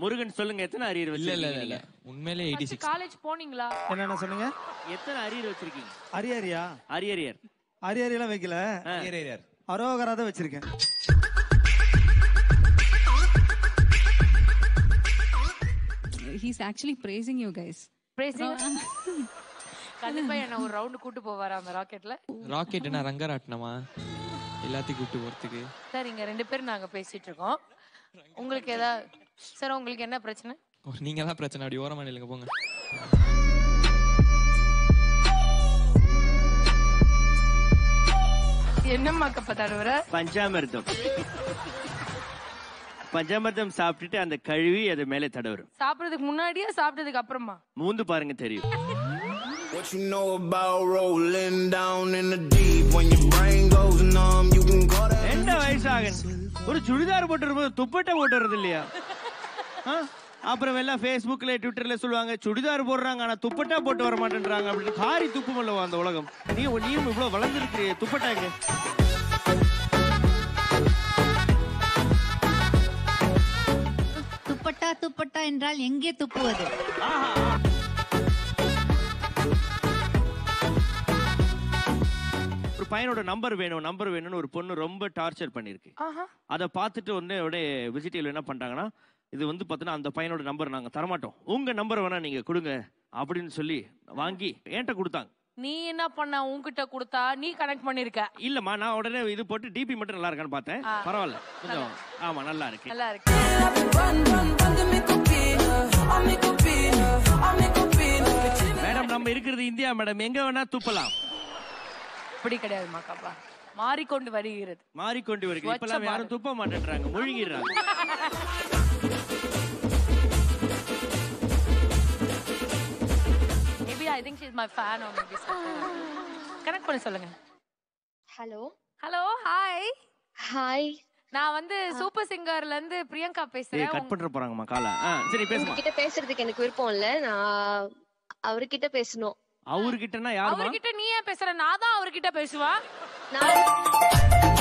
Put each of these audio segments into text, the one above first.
முருகன் சொல்லுங்க எத்தனை அரியர் இல்ல இல்ல இல்ல வச்சிருக்கீங்க இல்ல உண்மையிலே எயிட்டி சிக்ஸ் காலேஜ் போனீங்களா என்னென்ன சொன்னீங்க எத்தனை அரியர் வச்சிருக்கீங்க அரியரியா அரியரியர் அரியரியெல்லாம் வைக்கல அரோகரா தான் வச்சிருக்கேன் He's actually praising you guys. Praising கண்டிப்பா என்ன ஒரு ரவுண்ட் கூட்டு போவாரா அந்த ராக்கெட்ல ராக்கெட் என்ன ரங்கராட்டினமா எல்லாத்தையும் கூப்பிட்டு போறதுக்கு சார் இங்க ரெண்டு பேரும் நாங்க பேசிட்டு இருக்கோம் உங்களுக்கு ஏதாவது சார் உங்களுக்கு என்ன பிரச்சனை ஓ, நீங்க தான் பிரச்சனை அப்படி ஓரமா நில்லுங்க போங்க என்னம்மா கப்ப தடவுற பஞ்சாமிர்தம் பஞ்சாமிர்தம் சாப்பிட்டுட்டு அந்த கழுவி அது மேலே தடவரும் சாப்பிடுறதுக்கு முன்னாடியா சாப்பிட்டதுக்கு அப்புறமா மூந்து பாருங்க தெரியும் What you know about rolling down in the deep when your brain goes numb? You can call that. என்ன வயசாகன் ஒரு சுடிதார் போட்டு வரும்போது துப்பட்டை போட்டு வருது இல்லையா ஆ? அப்புறம் எல்லாம் ஃபேஸ்புக்ல ட்விட்டர்ல சொல்லுவாங்க சுடிதார் போடுறாங்க ஆனா துப்பட்டா போட்டு வர மாட்டேன்றாங்க அப்படின்னு காரி துப்புமல்லவா அந்த உலகம் நீ நீயும் இவ்வளவு வளர்ந்துருக்கிறிய துப்பட்டாங்க துப்பட்டா துப்பட்டா என்றால் எங்கே துப்புவது ஒரு பையனோட நம்பர் வேணும் நம்பர் வேணும்னு ஒரு பொண்ணு ரொம்ப டார்ச்சர் பண்ணிருக்கு ஆஹா அதை பார்த்துட்டு உடனே உடனே விஜிடியில் என்ன பண்றாங்கன்னா இது வந்து பார்த்தீங்கன்னா அந்த பையனோட நம்பர் நாங்க தரமாட்டோம் உங்க நம்பர் வேணா நீங்க கொடுங்க அப்படின்னு சொல்லி வாங்கி என்கிட்ட கொடுத்தாங்க நீ என்ன பண்ண உன்கிட்ட கொடுத்தா நீ கனெக்ட் பண்ணிருக்க இல்லம்மா நான் உடனே இது போட்டு டிபி மட்டும் நல்லா இருக்கான்னு பார்த்தேன் ஆ. பரவாயில்ல கொஞ்சம் ஆமா நல்லா இருக்கு நல்லா இருக்கு மேடம் நம்ம இருக்கிறது இந்தியா மேடம் எங்க வேணா துப்பலாம் அப்படி கிடையாது மாக்காப்பா மாறிக்கொண்டு வருகிறது மாறிக்கொண்டு வருகிறது இப்பெல்லாம் ஸ்வச்ச யாரும் துப்ப மாட்டேன்றாங்க முழுகிடுறாங்க maybe I think she's my fan are maybe connect பண்ணி சொல்லுங்க ஹலோ ஹலோ ஹாய் ஹாய் நான் வந்து சூப்பர் சிங்கர்ல இருந்து பிரியங்கா ஏய் பேசுறேன் கட் பண்ற போறாங்கம்மா காலை ஆ சரி பேசுமா உங்ககிட்ட பேசுறதுக்கு எனக்கு விருப்பம் இல்ல நான் அவர்கிட்ட பேசணும் அவர்கிட்டனா யாருமா அவர்கிட்ட நீ ஏன் பேசுற நான் தான் அவர்கிட்ட பேசுவேன் நான்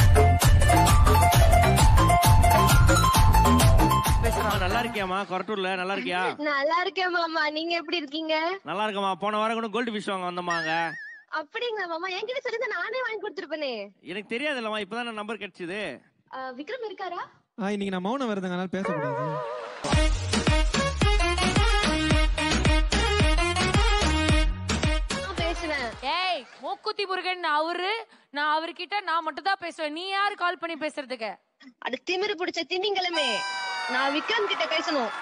அம்மா, நல்லா இருக்கியாமா கொரட்டூர்ல நல்லா இருக்கியா நல்லா இருக்கேன் மாமா நீங்க எப்படி இருக்கீங்க நல்லா இருக்கம்மா போன வாரம் கூட கோல்டு ஃபிஷ் வாங்க வந்தம்மாங்க அப்படிங்களா மாமா என்கிட்ட சொல்லி நானே வாங்கி கொடுத்துருப்பேனே எனக்கு தெரியாதுல்லம்மா இப்பதான் நம்பர் கிடைச்சது அஹ், விக்ரம் இருக்காரா ஆ இன்னைக்கு நான் மௌனம் வருதுங்க அதனால பேசக்கூடாது நான் பேசுவேன் ஏய் மூக்குத்தி முருகன் அவரு நான் அவர்கிட்ட நான் மட்டும் தான் பேசுவேன் நீ யாரு கால் பண்ணி பேசுறதுக்கு அது திமிரு பிடிச்ச திமிங்கலமே நான் விக்ரம் கிட்ட பேசணும்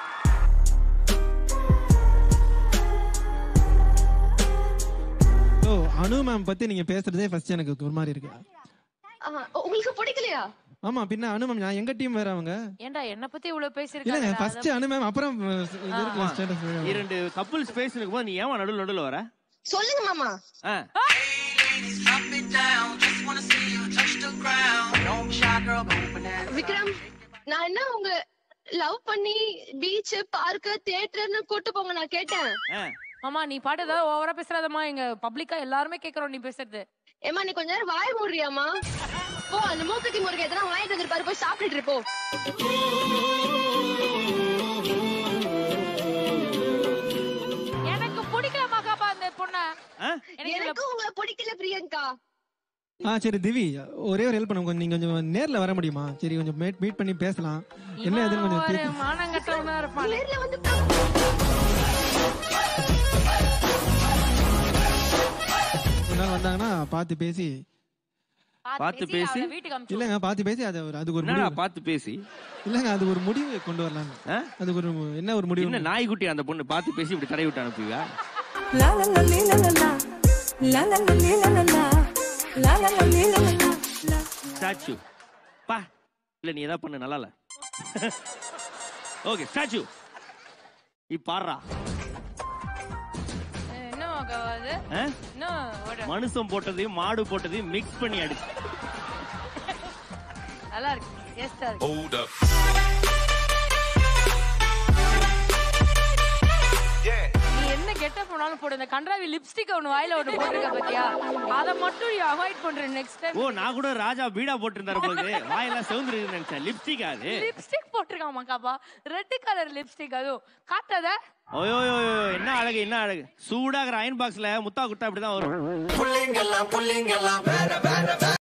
ஓ அனு மேம் பத்தி நீங்க பேசுறதே ஃபர்ஸ்ட் எனக்கு ஒரு மாதிரி இருக்கு அஹ், உங்களுக்கு பிடிக்கலையா ஆமா பின்ன அனு மேம் நான் எங்க டீம் வேற அவங்க ஏன்டா என்ன பத்தி இவ்வளவு இல்லங்க பேசிருக்காங்க ஃபர்ஸ்ட் அனு மேம் அப்புறம் இது இருக்குல்ல ஸ்டேட்டஸ் இரண்டு கப்புள்ஸ் பேசினுக்கும் போது நீ ஏமா நடுவில் நடுவில் வர சொல்லுங்க மாமா ஆ விக்ரம் நான் என்ன உங்க லவ் பண்ணி பீச் பார்க்கு தியேட்டர்னு கூட்டு போங்க நான் கேட்டேன் ஆ ஆமா நீ பாட்டு ஏதாவது ஓவரா பேசுறாதம்மா எங்க பப்ளிக்கா எல்லாருமே கேக்குறோம் நீ பேசுறது ஏமா நீ கொஞ்ச நேரம் வாய மூடுறியாமா போ அந்த மூக்குத்தி முருகன் எதனா வாங்கிட்டு வந்துருப்பாரு போய் சாப்பிட்டுட்டு இரு, போ எனக்கு பிடிக்கல மகாபா அந்த பொண்ண ஆ எனக்கு இவ்வளவு- எனக்கு உங்களை பிடிக்கல பிரியங்கா ஆ சரி திவி ஒரே ஒரு ஹெல்ப் பண்ணுங்க நீங்க கொஞ்சம் நேர்ல வர முடியுமா சரி கொஞ்சம் மீட் மீட் பண்ணி பேசலாம் என்ன ஏதுன்னு கொஞ்சம் ஒரு பேசி மானங்கட்டவனா இருப்பான் நேர்ல வந்து ஒரு நாள் வந்தாங்கன்னா பார்த்து பேசி பார்த்து பேசி? அவளை வீட்டுக்கு அனுப்பிச்சு இல்லங்க பார்த்து பேசி அது ஒரு அதுக்கு ஒரு என்னடா முடிவு பார்த்து பேசி இல்லங்க அது ஒரு முடிவு கொண்டு வரலாம் ஆ? அதுக்கு ஒரு என்ன ஒரு முடிவு என்ன நாய்க்குட்டி அந்த பொண்ணு பார்த்து பேசி இப்படி தடை விட்டு அனுப்புவா ஸ்டாச்சு பா இல்ல நீ ஏதாவது பண்ணு நல்லா இல்ல ஓகே ஸ்டாச்சு இப்ப பாடுறா என்ன மகாவா அது ஆ? என்ன ஒரு- மனுஷன் போட்டதையும் மாடு போட்டதையும் மிக்ஸ் பண்ணி அடிச்சு நல்லா இருக்கு டேஸ்டா இருக்கு Hold up. நீ என்ன செட்டப் பண்ணாலும் போடு இந்த கன்றாவி லிப்ஸ்டிக் ஒன்று வாயில ஒன்று போட்டிருக்க பாத்தியா அதை மட்டும் நீ அவாய்ட் பண்ற நெக்ஸ்ட் டைம் ஓ நான் கூட ராஜா பீடா போட்டிருந்தாரு போது வாயெல்லாம் செவந்துருக்கு நினைச்சேன் லிப்ஸ்டிக் அது லிப்ஸ்டிக் போட்டிருக்காமா காப்பா ரெட் கலர் லிப்ஸ்டிக் அதுவும் காட்டாத ஓயோ என்ன அழகு என்ன அழகு சூடாகிற அயன் பாக்ஸ்ல முத்தா குட்டா அப்படிதான் வரும் புள்ளிங்கெல்லாம் புள்ளிங்கெல்லாம் வேற வேற வேற